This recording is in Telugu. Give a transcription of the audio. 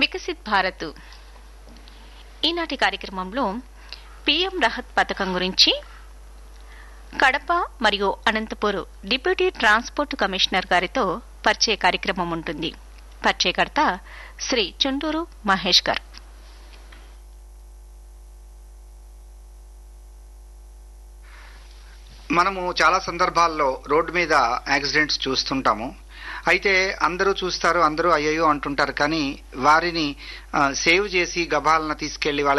వికసిత్ భారత్ ఈనాటి కార్యక్రమంలో పిఎం రహత్ పథకం గురించి కడప మరియు అనంతపూర్ డిప్యూటీ ట్రాన్స్పోర్ట్ కమిషనర్ గారితో పరిచయ కార్యక్రమం ఉంటుంది పరిచయకర్త శ్రీ చుండూరు మహేష్ గారు మనము చాలా సందర్భాల్లో రోడ్డు మీద యాక్సిడెంట్స్ చూస్తుంటాము అయితే అందరూ చూస్తారు అందరూ అయ్యయ్యో అంటుంటారు కానీ వారిని ఆ, సేవ్ చేసి గబాలన తీసుకెళ్లి వాళ్ళ